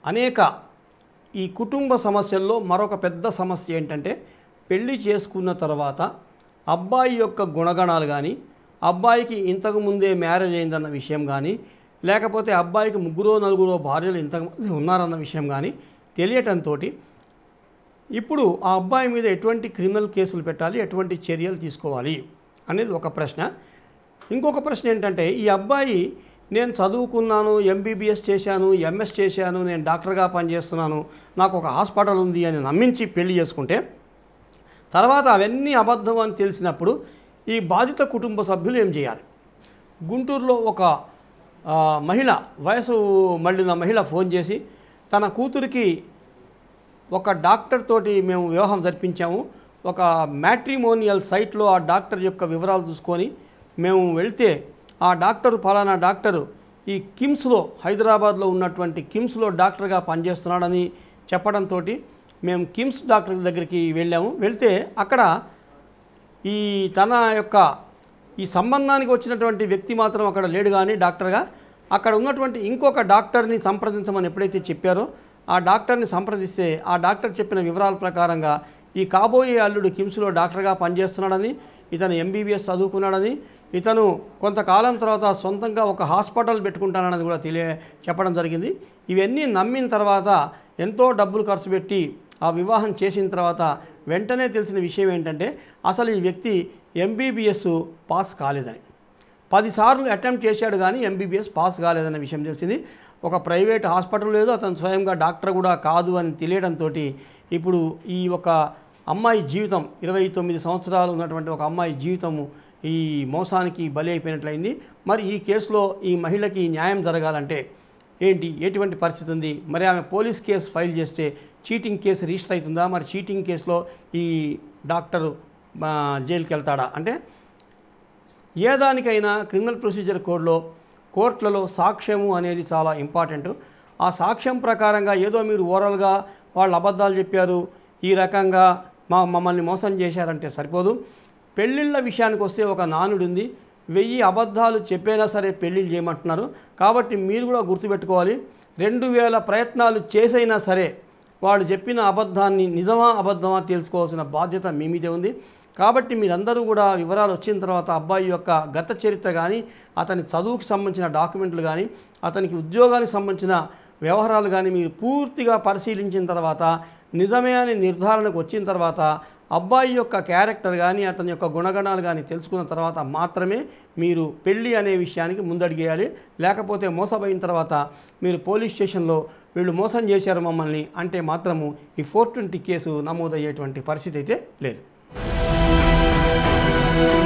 అనేక ఈ కుటుంబ సమస్యల్లో మరొక పెద్ద సమస్య ఏంటంటే పెళ్లి చేసుకున్న తర్వాత అబ్బాయి యొక్క గుణగణాలు కానీ అబ్బాయికి ఇంతకు ముందే మ్యారేజ్ అయిందన్న విషయం కానీ లేకపోతే అబ్బాయికి ముగ్గురో నలుగురో భార్యలు ఇంతకుముందు ఉన్నారన్న విషయం కానీ తెలియటంతో ఇప్పుడు ఆ అబ్బాయి మీద ఎటువంటి క్రిమినల్ కేసులు పెట్టాలి ఎటువంటి చర్యలు తీసుకోవాలి అనేది ఒక ప్రశ్న ఇంకొక ప్రశ్న ఏంటంటే ఈ అబ్బాయి నేను చదువుకున్నాను ఎంబీబీఎస్ చేశాను ఎంఎస్ చేశాను నేను డాక్టర్గా పనిచేస్తున్నాను నాకు ఒక హాస్పిటల్ ఉంది అని నమ్మించి పెళ్లి చేసుకుంటే తర్వాత అవన్నీ అబద్ధం అని తెలిసినప్పుడు ఈ బాధిత కుటుంబ సభ్యులు ఏం చేయాలి గుంటూరులో ఒక ఆ, మహిళ వయసు మళ్ళిన మహిళ ఫోన్ చేసి తన కూతురికి ఒక డాక్టర్ తోటి మేము వివాహం జరిపించాము ఒక మ్యాట్రిమోనియల్ సైట్లో ఆ డాక్టర్ యొక్క వివరాలు చూసుకొని మేము వెళ్తే ఆ డాక్టర్ ఫలానా డాక్టరు ఈ కిమ్స్లో హైదరాబాద్లో ఉన్నటువంటి కిమ్స్లో డాక్టర్గా పనిచేస్తున్నాడని చెప్పడంతో మేము కిమ్స్ డాక్టర్ దగ్గరికి వెళ్ళాము వెళ్తే అక్కడ ఈ తన యొక్క ఈ సంబంధానికి వచ్చినటువంటి వ్యక్తి మాత్రం అక్కడ లేడు కానీ డాక్టర్గా అక్కడ ఉన్నటువంటి ఇంకొక డాక్టర్ని సంప్రదించమని ఎప్పుడైతే చెప్పారో ఆ డాక్టర్ని సంప్రదిస్తే ఆ డాక్టర్ చెప్పిన వివరాల ప్రకారంగా ఈ కాబోయే అల్లుడు కిమ్స్లో డాక్టర్గా పనిచేస్తున్నాడని ఇతను ఎంబీబీఎస్ చదువుకున్నాడని ఇతను కొంతకాలం తర్వాత సొంతంగా ఒక హాస్పిటల్ పెట్టుకుంటానన్నది కూడా తెలియ చెప్పడం జరిగింది ఇవన్నీ నమ్మిన తర్వాత ఎంతో డబ్బులు ఖర్చు పెట్టి ఆ వివాహం చేసిన తర్వాత వెంటనే తెలిసిన విషయం ఏంటంటే అసలు ఈ వ్యక్తి ఎంబీబీఎస్ పాస్ కాలేదని పదిసార్లు అటెంప్ట్ చేశాడు కానీ ఎంబీబీఎస్ పాస్ కాలేదన్న విషయం తెలిసింది ఒక ప్రైవేట్ హాస్పిటల్ లేదు అతను స్వయంగా డాక్టర్ కూడా కాదు అని తెలియడంతో ఇప్పుడు ఈ ఒక అమ్మాయి జీవితం ఇరవై తొమ్మిది సంవత్సరాలు ఉన్నటువంటి ఒక అమ్మాయి జీవితము ఈ మోసానికి బలి అయిపోయినట్లయింది మరి ఈ కేసులో ఈ మహిళకి న్యాయం జరగాలంటే ఏంటి ఎటువంటి పరిస్థితి ఉంది మరి ఆమె పోలీస్ కేసు ఫైల్ చేస్తే చీటింగ్ కేసు రిజిస్టర్ అవుతుందా మరి చీటింగ్ కేసులో ఈ డాక్టరు ఆ, జైలుకి వెళ్తాడా అంటే ఏ దానికైనా క్రిమినల్ ప్రొసీజర్ కోడ్లో కోర్టులలో సాక్ష్యము అనేది చాలా ఇంపార్టెంట్ ఆ సాక్ష్యం ప్రకారంగా ఏదో మీరు ఓరల్గా వాళ్ళు అబద్ధాలు చెప్పారు ఈ రకంగా మా మమ్మల్ని మోసం చేశారంటే సరిపోదు పెళ్ళిళ్ళ విషయానికి వస్తే ఒక నానుడు ఉంది వెయ్యి అబద్ధాలు చెప్పైనా సరే పెళ్ళిళ్ళు చేయమంటున్నారు కాబట్టి మీరు కూడా గుర్తుపెట్టుకోవాలి రెండు వేల ప్రయత్నాలు చేసైనా సరే వాళ్ళు చెప్పిన అబద్ధాన్ని నిజమా అబద్ధమా తెలుసుకోవాల్సిన బాధ్యత మీ మీదే ఉంది కాబట్టి మీరందరూ కూడా వివరాలు వచ్చిన తర్వాత అబ్బాయి యొక్క గత చరిత్ర కానీ అతని చదువుకి సంబంధించిన డాక్యుమెంట్లు కానీ అతనికి ఉద్యోగానికి సంబంధించిన వ్యవహారాలు కానీ మీరు పూర్తిగా పరిశీలించిన తర్వాత నిజమే అని నిర్ధారణకు వచ్చిన తర్వాత అబ్బాయి యొక్క క్యారెక్టర్ కానీ అతని యొక్క గుణగణాలు కానీ తెలుసుకున్న తర్వాత మాత్రమే మీరు పెళ్ళి అనే విషయానికి ముందడిగేయాలి లేకపోతే మోసపోయిన తర్వాత మీరు పోలీస్ స్టేషన్లో వీళ్ళు మోసం చేశారు మమ్మల్ని అంటే మాత్రము ఈ ఫోర్ ట్వంటీ కేసు నమోదయ్యేటువంటి పరిస్థితి అయితే లేదు